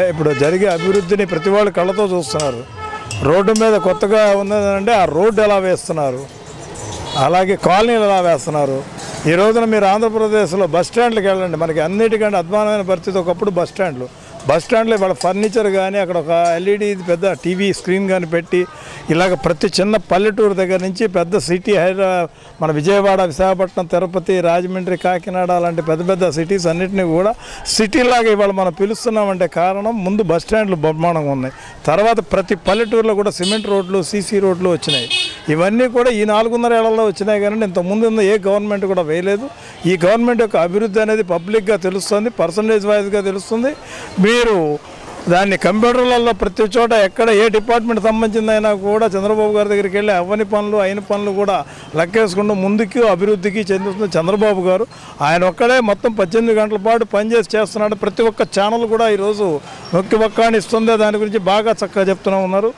ఇప్పుడు జరిగే అభివృద్ధిని ప్రతి వాళ్ళు కళ్ళతో చూస్తున్నారు రోడ్డు మీద కొత్తగా ఉన్నదంటే ఆ రోడ్డు ఎలా వేస్తున్నారు అలాగే కాలనీలు ఎలా వేస్తున్నారు ఈ రోజున మీరు ఆంధ్రప్రదేశ్లో బస్ స్టాండ్లకు వెళ్ళండి మనకి అన్నిటికంటే అద్భుతమైన పరిస్థితి ఒకప్పుడు బస్ స్టాండ్లు బస్ స్టాండ్లో ఇవాళ ఫర్నిచర్ కానీ అక్కడ ఒక ఎల్ఈడి పెద్ద టీవీ స్క్రీన్ కానీ పెట్టి ఇలాగ ప్రతి చిన్న పల్లెటూరు దగ్గర నుంచి పెద్ద సిటీ హైదరా మన విజయవాడ విశాఖపట్నం తిరుపతి రాజమండ్రి కాకినాడ అలాంటి పెద్ద పెద్ద సిటీస్ అన్నిటినీ కూడా సిటీలాగా ఇవాళ మనం పిలుస్తున్నామంటే కారణం ముందు బస్ స్టాండ్లు బ్రహ్మాండంగా ఉన్నాయి తర్వాత ప్రతి పల్లెటూరులో కూడా సిమెంట్ రోడ్లు సీసీ రోడ్లు వచ్చినాయి ఇవన్నీ కూడా ఈ నాలుగున్నర ఏళ్లలో వచ్చినాయి కానీ ఇంతకుముందు ఉన్న ఏ గవర్నమెంట్ కూడా వేయలేదు ఈ గవర్నమెంట్ యొక్క అభివృద్ధి అనేది పబ్లిక్గా తెలుస్తుంది పర్సంటేజ్ వైజ్గా తెలుస్తుంది మీరు దాన్ని కంప్యూటర్లలో ప్రతి చోట ఎక్కడ ఏ డిపార్ట్మెంట్ సంబంధించిందైనా కూడా చంద్రబాబు గారి దగ్గరికి వెళ్ళి అవ్వని పనులు అయిన పనులు కూడా లెక్కేసుకుంటూ ముందుకు అభివృద్ధికి చెందుతుంది చంద్రబాబు గారు ఆయన ఒక్కడే మొత్తం పద్దెనిమిది గంటల పాటు పనిచేసి చేస్తున్నాడు ప్రతి ఒక్క ఛానల్ కూడా ఈరోజు నొక్కి ఒక్కాని ఇస్తుంది దాని గురించి బాగా చక్కగా చెప్తూనే ఉన్నారు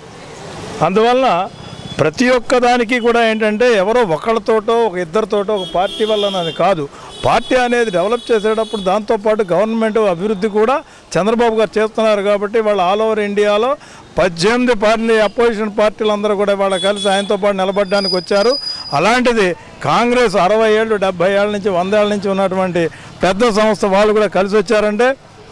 అందువల్ల ప్రతి ఒక్క దానికి కూడా ఏంటంటే ఎవరో ఒకళ్ళతోటో ఒక ఇద్దరితోటో ఒక పార్టీ వల్లనని కాదు పార్టీ అనేది డెవలప్ చేసేటప్పుడు దాంతోపాటు గవర్నమెంట్ అభివృద్ధి కూడా చంద్రబాబు గారు చేస్తున్నారు కాబట్టి వాళ్ళు ఆల్ ఓవర్ ఇండియాలో పద్దెనిమిది పార్టీ అపోజిషన్ పార్టీలు అందరూ కూడా వాళ్ళ కలిసి ఆయనతో పాటు నిలబడడానికి వచ్చారు అలాంటిది కాంగ్రెస్ అరవై ఏళ్ళు డెబ్బై ఏళ్ళ నుంచి వంద ఏళ్ళ నుంచి ఉన్నటువంటి పెద్ద సంస్థ వాళ్ళు కూడా కలిసి వచ్చారంటే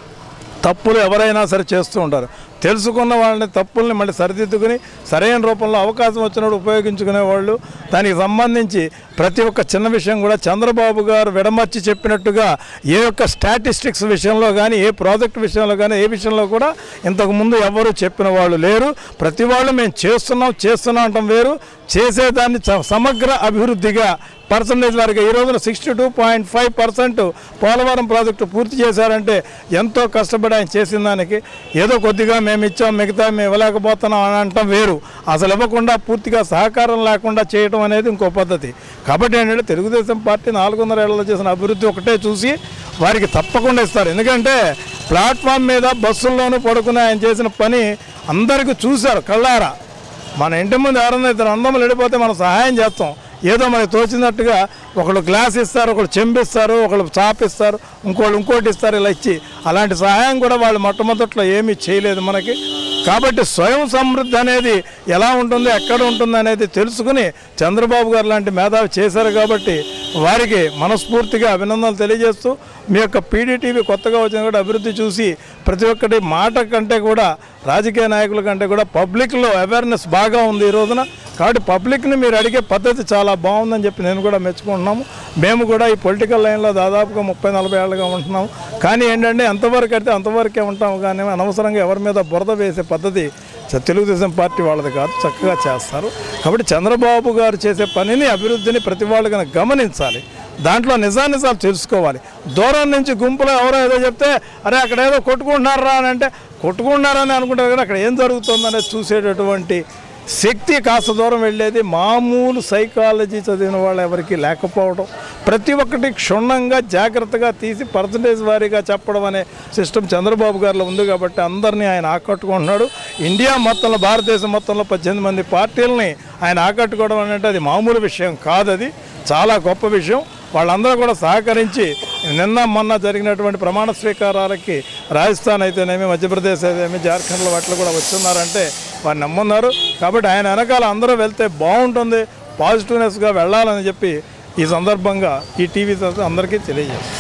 తప్పులు ఎవరైనా సరే చేస్తూ ఉంటారు తెలుసుకున్న వాళ్ళని తప్పుల్ని మళ్ళీ సరిదిద్దుకుని సరైన రూపంలో అవకాశం వచ్చినప్పుడు ఉపయోగించుకునే వాళ్ళు దానికి సంబంధించి ప్రతి ఒక్క చిన్న విషయం కూడా చంద్రబాబు గారు విడమర్చి చెప్పినట్టుగా ఏ ఒక్క స్టాటిస్టిక్స్ విషయంలో కానీ ఏ ప్రాజెక్ట్ విషయంలో కానీ ఏ విషయంలో కూడా ఇంతకు ముందు ఎవరు చెప్పిన వాళ్ళు లేరు ప్రతి వాళ్ళు మేము చేస్తున్నాం చేస్తున్నాం అంటాం వేరు చేసేదాన్ని చ- సమగ్ర అభివృద్ధిగా పర్సంటేజ్ వారికి ఈ రోజున sixty two point five percent Polavaram project పూర్తి చేశారంటే ఎంతో కష్టపడి ఆయన చేసిన దానికి ఏదో కొద్దిగా మేము ఇచ్చాం మిగతా మేము ఇవ్వలేకపోతున్నాం అని అంటాం వేరు అసలు ఇవ్వకుండా పూర్తిగా సహకారం లేకుండా చేయడం అనేది ఇంకో పద్ధతి కాబట్టి ఏంటంటే తెలుగుదేశం పార్టీ నాలుగున్నర ఏళ్లలో చేసిన అభివృద్ధి ఒకటే చూసి వారికి తప్పకుండా ఇస్తారు ఎందుకంటే ప్లాట్ఫామ్ మీద బస్సుల్లోనూ పడుకుని ఆయన చేసిన పని అందరికీ చూశారు కళ్ళారా మన ఇంటి ముందు ఎవరన్నా ఇద్దరు అందములు వెళ్ళిపోతే మనం సహాయం చేస్తాం ఏదో మనకి తోచినట్టుగా ఒకళ్ళు గ్లాస్ ఇస్తారు ఒకళ్ళు చెంపిస్తారు ఒకళ్ళు చాప్ ఇస్తారు ఇంకోళ్ళు ఇంకోటి ఇస్తారు ఇలా ఇచ్చి అలాంటి సహాయం కూడా వాళ్ళు మొట్టమొదట్లో ఏమీ చేయలేదు మనకి కాబట్టి స్వయం సమృద్ధి అనేది ఎలా ఉంటుంది ఎక్కడ ఉంటుంది అనేది తెలుసుకుని చంద్రబాబు గారు లాంటి మేధావి చేశారు కాబట్టి వారికి మనస్ఫూర్తిగా అభినందనలు తెలియజేస్తూ మీ యొక్క పీడీటీవీ కొత్తగా వచ్చిన కూడా అభివృద్ధి చూసి ప్రతి ఒక్కటి మాట కంటే కూడా రాజకీయ నాయకుల కంటే కూడా పబ్లిక్లో అవేర్నెస్ బాగా ఉంది ఈ రోజున కాబట్టి పబ్లిక్ని మీరు అడిగే పద్ధతి చాలా బాగుందని చెప్పి నేను కూడా మెచ్చుకుంటున్నాము మేము కూడా ఈ పొలిటికల్ లైన్లో దాదాపుగా ముప్పై నలభై ఏళ్ళుగా ఉంటున్నాము కానీ ఏంటంటే ఎంతవరకు అయితే అంతవరకే ఉంటాము కానీ అనవసరంగా ఎవరి మీద బురద వేసే పద్ధతి చ- తెలుగుదేశం పార్టీ వాళ్ళది కాదు చక్కగా చేస్తారు కాబట్టి చంద్రబాబు గారు చేసే పనిని అభివృద్ధిని ప్రతి వాళ్ళు కనుక గమనించాలి దాంట్లో నిజానిజాలు తెలుసుకోవాలి దూరం నుంచి గుంపులో ఎవరో ఏదో చెప్తే అరే అక్కడ ఏదో కొట్టుకుంటున్నారా అని అంటే కొట్టుకుంటున్నారని అనుకుంటారు కానీ అక్కడ ఏం జరుగుతుందనేది చూసేటటువంటి శక్తి కాస్త దూరం వెళ్ళేది మామూలు సైకాలజీ చదివిన వాళ్ళు ఎవరికి లేకపోవడం ప్రతి ఒక్కటి క్షుణ్ణంగా జాగ్రత్తగా తీసి పర్సంటేజ్ వారీగా చెప్పడం అనే సిస్టమ్ చంద్రబాబు గారిలో ఉంది కాబట్టి అందరినీ ఆయన ఆకట్టుకుంటున్నాడు ఇండియా మొత్తంలో భారతదేశం మొత్తంలో పద్దెనిమిది మంది పార్టీలని ఆయన ఆకట్టుకోవడం అంటే అది మామూలు విషయం కాదు అది చాలా గొప్ప విషయం వాళ్ళందరూ కూడా సహకరించి నిన్న మొన్న జరిగినటువంటి ప్రమాణ స్వీకారాలకి రాజస్థాన్ అయితేనేమి మధ్యప్రదేశ్ అయితేనేమి జార్ఖండ్లో వాటిలో కూడా వచ్చున్నారంటే వారు నమ్మున్నారు కాబట్టి ఆయన వెనకాల అందరూ వెళ్తే బాగుంటుంది పాజిటివ్నెస్గా వెళ్ళాలని చెప్పి ఈ సందర్భంగా ఈ టీవీ అందరికీ తెలియజేస్తాను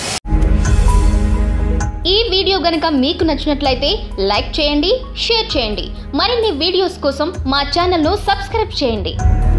ఈ వీడియో గనక మీకు నచ్చినట్లయితే లైక్ చేయండి షేర్ చేయండి మరిన్ని వీడియోస్ కోసం మా ఛానల్ను సబ్స్క్రైబ్ చేయండి